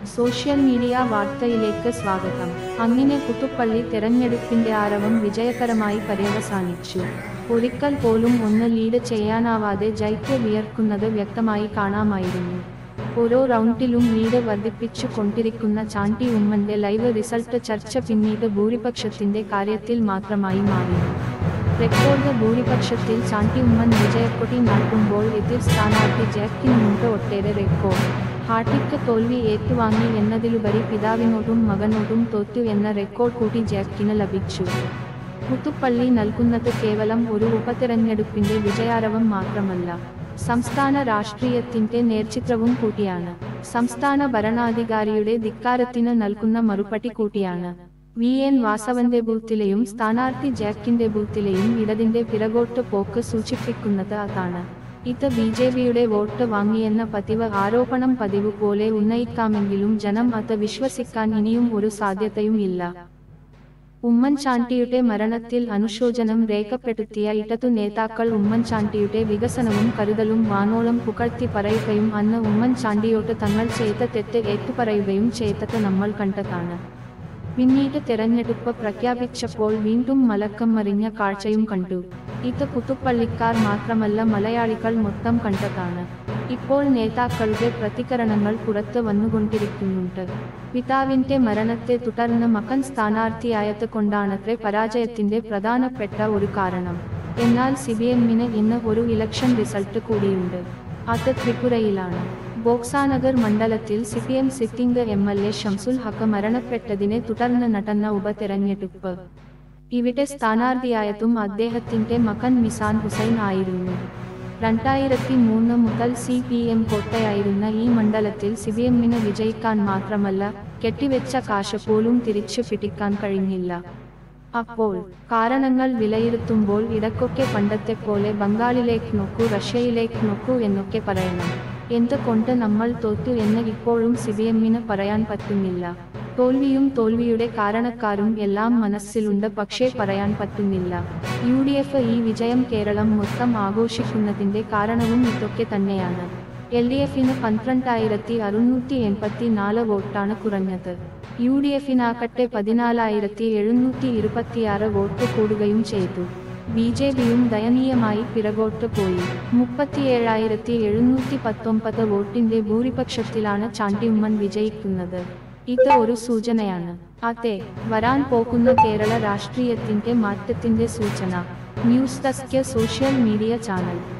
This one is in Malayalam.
സോഷ്യൽ മീഡിയ വാർത്തയിലേക്ക് സ്വാഗതം അങ്ങനെ പുതുപ്പള്ളി തെരഞ്ഞെടുപ്പിന്റെ ആരവം വിജയകരമായി പര്യവസാനിച്ചു ഒരിക്കൽ പോലും ഒന്ന് ലീഡ് ചെയ്യാനാവാതെ ജയ്ക്ക് വിയർക്കുന്നത് വ്യക്തമായി കാണാമായിരുന്നു ഓരോ റൗണ്ടിലും ലീഡ് വർദ്ധിപ്പിച്ചു കൊണ്ടിരിക്കുന്ന ചാണ്ടി ഉമ്മന്റെ ലൈവ് റിസൾട്ട് ചർച്ച പിന്നീട് ഭൂരിപക്ഷത്തിന്റെ കാര്യത്തിൽ മാത്രമായി മാറി റെക്കോർഡ് ഭൂരിപക്ഷത്തിൽ ചാണ്ടി ഉമ്മൻ വിജയക്കൊടി നാട്ടുമ്പോൾ എതിർ സ്ഥാനാർത്ഥി ജാക്കിന് മുമ്പ് ഒട്ടേറെ റെക്കോർഡ് ഹാർട്ടിക്ക് തോൽവി ഏറ്റുവാങ്ങി എന്നതിലുപരി പിതാവിനോടും മകനോടും തോറ്റു എന്ന റെക്കോർഡ് കൂടി ജാക്കിന് ലഭിച്ചു പുതുപ്പള്ളി നൽകുന്നത് കേവലം ഒരു ഉപതെരഞ്ഞെടുപ്പിന്റെ വിജയാരവം മാത്രമല്ല സംസ്ഥാന രാഷ്ട്രീയത്തിന്റെ നേർചിത്രവും കൂടിയാണ് സംസ്ഥാന ഭരണാധികാരിയുടെ ധിക്കാരത്തിന് നൽകുന്ന മറുപടി കൂടിയാണ് വി എൻ വാസവന്റെ ബൂത്തിലെയും സ്ഥാനാർത്ഥി ജാക്കിന്റെ ബൂത്തിലെയും ഇടതിന്റെ പിറകോട്ട് പോക്ക് സൂചിപ്പിക്കുന്നത് അതാണ് ഇത് ബി ജെ പിയുടെ വോട്ട് വാങ്ങിയെന്ന പതിവ് ആരോപണം പതിവ് പോലെ ഉന്നയിക്കാമെങ്കിലും ജനം അത് വിശ്വസിക്കാൻ ഇനിയും ഒരു സാധ്യതയും ഇല്ല ഉമ്മൻചാണ്ടിയുടെ മരണത്തിൽ അനുശോചനം രേഖപ്പെടുത്തിയ ഇടതു നേതാക്കൾ ഉമ്മൻചാണ്ടിയുടെ വികസനവും കരുതലും വാനോളം പുകഴ്ത്തി പറയുകയും അന്ന് ഉമ്മൻചാണ്ടിയോട് തങ്ങൾ ചെയ്ത തെറ്റ് ഏറ്റുപറയുകയും ചെയ്തത് നമ്മൾ കണ്ടതാണ് പിന്നീട് തെരഞ്ഞെടുപ്പ് പ്രഖ്യാപിച്ചപ്പോൾ വീണ്ടും മലക്കം മറിഞ്ഞ കാഴ്ചയും കണ്ടു ഇത് പുതുപ്പള്ളിക്കാർ മാത്രമല്ല മലയാളികൾ മൊത്തം കണ്ടതാണ് ഇപ്പോൾ നേതാക്കളുടെ പ്രതികരണങ്ങൾ പുറത്ത് വന്നുകൊണ്ടിരിക്കുന്നുണ്ട് പിതാവിന്റെ മരണത്തെ തുടർന്ന് മകൻ സ്ഥാനാർത്ഥിയായത് കൊണ്ടാണത്രേ പരാജയത്തിന്റെ പ്രധാനപ്പെട്ട ഒരു കാരണം എന്നാൽ സിബിഎമ്മിന് ഇന്ന് ഒരു ഇലക്ഷൻ റിസൾട്ട് കൂടിയുണ്ട് അത് ത്രിപുരയിലാണ് ബോക്സാനഗർ മണ്ഡലത്തിൽ CPM sitting M L A Shamsul Haque മരണപ്പെട്ടതിനെ തുടർന്ന് നടന്ന ഉപതെരഞ്ഞെടുപ്പ് ഇവിടെ സ്ഥാനാർത്ഥിയായതും അദ്ദേഹത്തിന്റെ മകൻ മിസാൻ ഹുസൈൻ ആയിരുന്നു രണ്ടായിരത്തി മൂന്ന് മുതൽ സി പി എം കോട്ടയായിരുന്ന ഈ മണ്ഡലത്തിൽ സിപിഎമ്മിന് വിജയിക്കാൻ മാത്രമല്ല കെട്ടിവെച്ച കാശ് പോലും തിരിച്ചു പിടിക്കാൻ കഴിഞ്ഞില്ല അപ്പോൾ കാരണങ്ങൾ വിലയിരുത്തുമ്പോൾ ഇടക്കൊക്കെ പണ്ടത്തെ പോലെ ബംഗാളിലേക്ക് നോക്കൂ റഷ്യയിലേക്ക് നോക്കൂ എന്നൊക്കെ പറയണം എന്തുകൊണ്ട് നമ്മൾ തോറ്റു എന്ന് ഇപ്പോഴും സിബിഎമ്മിന് പറയാൻ പറ്റുന്നില്ല തോൽവിയും തോൽവിയുടെ കാരണക്കാരും എല്ലാം മനസ്സിലുണ്ട് പക്ഷേ പറയാൻ പറ്റുന്നില്ല യു ഡി എഫ് ഈ വിജയം കേരളം മൊത്തം ആഘോഷിക്കുന്നതിന്റെ കാരണവും ഇതൊക്കെ തന്നെയാണ് എൽ ഡി എഫിന് പന്ത്രണ്ടായിരത്തി അറുന്നൂറ്റി എൺപത്തി നാല് വോട്ടാണ് കുറഞ്ഞത് യു ഡി എഫിനാകട്ടെ പതിനാലായിരത്തി എഴുന്നൂറ്റി ഇരുപത്തിയാറ് വോട്ട് കൂടുകയും ചെയ്തു ബി ജെ പിയും ദയനീയമായി പിറകോട്ട് പോയി മുപ്പത്തിയേഴായിരത്തി എഴുന്നൂറ്റി പത്തൊമ്പത് വോട്ടിന്റെ ഭൂരിപക്ഷത്തിലാണ് ചാണ്ടിയുമ്മൻ വിജയിക്കുന്നത് ഇത് ഒരു സൂചനയാണ് അതെ വരാൻ പോകുന്ന കേരള രാഷ്ട്രീയത്തിന്റെ മാറ്റത്തിന്റെ സൂചന news desk social media channel